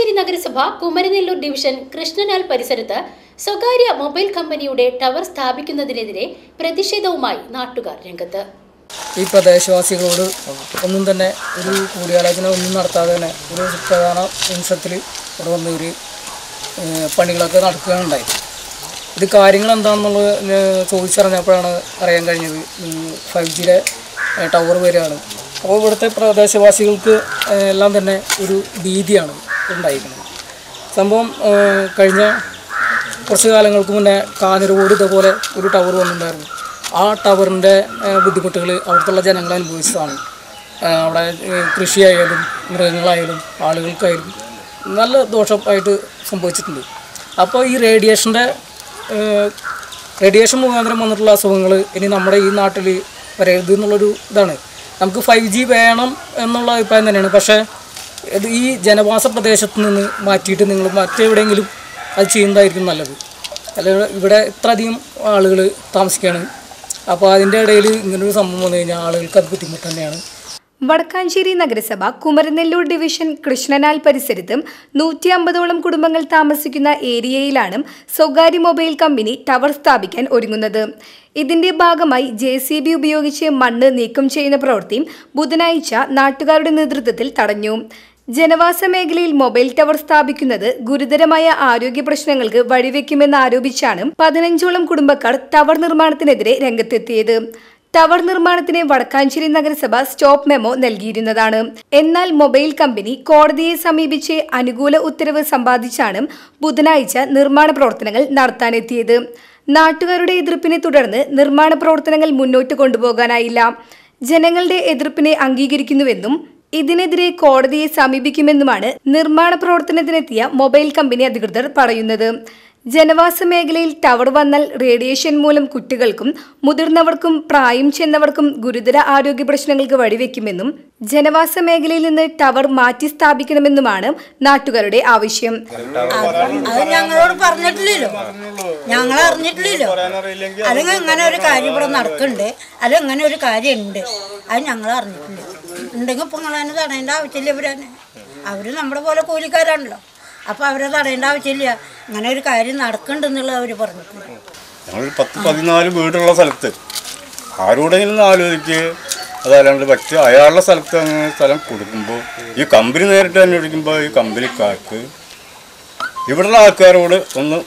വടക്കാഞ്ചേരി നഗരസഭ കുമരനെല്ലൂർ ഡിവിഷൻ കൃഷ്ണനാൽ പരിസരത്ത് സ്വകാര്യ മൊബൈൽ കമ്പനിയുടെ ടവർ സ്ഥാപിക്കുന്നതിനെതിരെ പ്രതിഷേധവുമായി നാട്ടുകാർ രംഗത്ത് ഈ പ്രദേശവാസികളോട് ഒന്നും തന്നെ ഒരു കൂടിയാലോചന ഒന്നും നടത്താതെ തന്നെ ഒരു പ്രധാന നിമിഷത്തിൽ ഇവിടെ വന്ന് ഒരു ഏഹ്, പണികളൊക്കെ നടക്കുകയുണ്ടായി ഇത് കാര്യങ്ങൾ എന്താണെന്നുള്ളത് ഏഹ്, ചോദിച്ചറിഞ്ഞപ്പോഴാണ് അറിയാൻ കഴിഞ്ഞത് ഫൈവ് ജിയുടെ ടവർ വരികയാണ് അപ്പോൾ ഇവിടുത്തെ പ്രദേശവാസികൾക്ക് ഏഹ്, എല്ലാം തന്നെ ഒരു ഭീതിയാണ് ഉണ്ടായിരിക്കുന്നത് സംഭവം ഏഹ്, കഴിഞ്ഞ കുറച്ച് കാലങ്ങൾക്ക് മുന്നേ കാഞ്ഞിരകോട് ഇതേപോലെ ഒരു ടവർ വന്നിട്ടുണ്ടായിരുന്നു ആ ടവറിൻ്റെ ബുദ്ധിമുട്ടുകൾ അവിടുത്തെ ജനങ്ങൾ അനുഭവിച്ചതാണ് ഏഹ് അവിടെ ഏഹ് കൃഷിയായാലും മൃഗങ്ങളായാലും ആളുകൾക്കായാലും നല്ല ദോഷമായിട്ട് സംഭവിച്ചിട്ടുണ്ട് അപ്പോൾ ഈ റേഡിയേഷൻ്റെ റേഡിയേഷൻ മുഖാന്തരം വന്നിട്ടുള്ള അസുഖങ്ങൾ ഇനി നമ്മുടെ ഈ നാട്ടിൽ വരരുത് എന്നുള്ളൊരു ഇതാണ് നമുക്ക് ഫൈവ് ജി വേണം എന്നുള്ള അഭിപ്രായം തന്നെയാണ് പക്ഷേ ഇത് ഈ ജനവാസ പ്രദേശത്ത് നിന്ന് മാറ്റിയിട്ട് നിങ്ങൾ മറ്റെവിടെയെങ്കിലും അത് ചെയ്യുന്നതായിരിക്കും നല്ലത് അല്ലെങ്കിൽ ഇവിടെ ഇത്രയധികം ആളുകൾ താമസിക്കുകയാണ് അപ്പോൾ അതിൻ്റെ ഇടയിൽ ഇങ്ങനൊരു സംഭവം വന്നു കഴിഞ്ഞാൽ ആളുകൾക്ക് അത് ബുദ്ധിമുട്ട് തന്നെയാണ് വടക്കാഞ്ചേരി നഗരസഭ കുമരനെല്ലൂർ ഡിവിഷൻ കൃഷ്ണനാൽ പരിസരത്തും നൂറ്റി അമ്പതോളം കുടുംബങ്ങൾ താമസിക്കുന്ന ഏരിയയിലാണ് സ്വകാര്യ മൊബൈൽ കമ്പനി ടവർ സ്ഥാപിക്കാൻ ഒരുങ്ങുന്നത് ഇതിന്റെ ഭാഗമായി ജെ സി ബി ഉപയോഗിച്ച് മണ്ണ് നീക്കം ചെയ്യുന്ന പ്രവൃത്തിയും ബുധനാഴ്ച നാട്ടുകാരുടെ നേതൃത്വത്തിൽ തടഞ്ഞു ജനവാസ മേഖലയിൽ മൊബൈൽ ടവർ സ്ഥാപിക്കുന്നത് ഗുരുതരമായ ആരോഗ്യ പ്രശ്നങ്ങൾക്ക് വഴിവെക്കുമെന്ന് ആരോപിച്ചാണ് പതിനഞ്ചോളം കുടുംബക്കാർ ടവർ നിർമ്മാണത്തിനെതിരെ രംഗത്തെത്തിയത് ടവർ നിർമ്മാണത്തിന് വടക്കാഞ്ചേരി നഗരസഭ സ്റ്റോപ്പ് മെമ്മോ നൽകിയിരുന്നതാണ് എന്നാൽ മൊബൈൽ കമ്പനി കോടതിയെ സമീപിച്ച് അനുകൂല ഉത്തരവ് സമ്പാദിച്ചാണ് ബുധനാഴ്ച നിർമ്മാണ പ്രവർത്തനങ്ങൾ നടത്താനെത്തിയത് നാട്ടുകാരുടെ എതിർപ്പിനെ തുടർന്ന് നിർമ്മാണ പ്രവർത്തനങ്ങൾ മുന്നോട്ട് കൊണ്ടുപോകാനായില്ല ജനങ്ങളുടെ എതിർപ്പിനെ അംഗീകരിക്കുന്നുവെന്നും ഇതിനെതിരെ കോടതിയെ സമീപിക്കുമെന്നുമാണ് നിർമ്മാണ പ്രവർത്തനത്തിനെത്തിയ മൊബൈൽ കമ്പനി അധികൃതർ പറയുന്നത് ജനവാസ മേഖലയിൽ ടവർ വന്നാൽ റേഡിയേഷൻ മൂലം കുട്ടികൾക്കും മുതിർന്നവർക്കും പ്രായം ചെന്നവർക്കും ഗുരുതര ആരോഗ്യ പ്രശ്നങ്ങൾക്ക് വഴിവെക്കുമെന്നും ജനവാസ മേഖലയിൽ നിന്ന് ടവർ മാറ്റി സ്ഥാപിക്കണമെന്നുമാണ് നാട്ടുകാരുടെ ആവശ്യം അത് ഞങ്ങളോട് പറഞ്ഞിട്ടില്ലല്ലോ ഞങ്ങൾ അറിഞ്ഞിട്ടില്ലല്ലോ അല്ലെങ്കിൽ ഇങ്ങനെ ഒരു കാര്യം ഇവിടെ നടക്കുന്നുണ്ട് അത് ഇങ്ങനെ ഒരു കാര്യം ഉണ്ട് അത് ഞങ്ങൾ അറിഞ്ഞിട്ടില്ല ഉണ്ടെങ്കിൽ ഇപ്പം നിങ്ങൾ തന്നെ തടയേണ്ട ആവശ്യമില്ല ഇവരന്നെ അവർ നമ്മുടെ പോലെ കൂലിക്കാരാണല്ലോ അപ്പോൾ അവരെ തടയേണ്ട ആവശ്യമില്ല ഇങ്ങനെ ഒരു കാര്യം നടക്കുന്നുണ്ടെന്നുള്ളത് അവർ പറഞ്ഞിട്ടുണ്ട് ഞങ്ങളൊരു പത്ത് പതിനാല് വീടുള്ള സ്ഥലത്ത് ആരോടെങ്കിലും ഒന്ന് ആലോചിക്കുക അതല്ലാണ്ട് മറ്റ് അയാളുടെ സ്ഥലത്ത് അങ്ങനെ സ്ഥലം കൊടുക്കുമ്പോൾ ഈ കമ്പനി നേരിട്ട് അന്വേഷിക്കുമ്പോൾ ഈ കമ്പനിക്കാർക്ക് ഇവിടെയുള്ള ആൾക്കാരോട് ഒന്ന്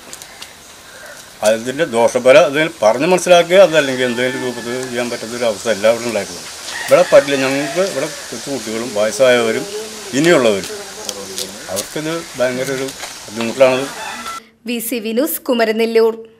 അതിൻ്റെ ദോഷഫല അതിൽ പറഞ്ഞ് മനസ്സിലാക്കുക അതല്ലെങ്കിൽ എന്തെങ്കിലും രൂപത്തിൽ ചെയ്യാൻ പറ്റുന്ന ഒരു അവസ്ഥ എല്ലാവരും ഉണ്ടായിരുന്നു ഇവിടെ പറ്റില്ല ഞങ്ങൾക്ക് ഇവിടെ കൊച്ചു കുട്ടികളും വയസ്സായവരും ഇനിയുള്ളവരും അവർക്കിത് ഭയങ്കര ഒരു ബുദ്ധിമുട്ടാണത് V C V news Kumaranellur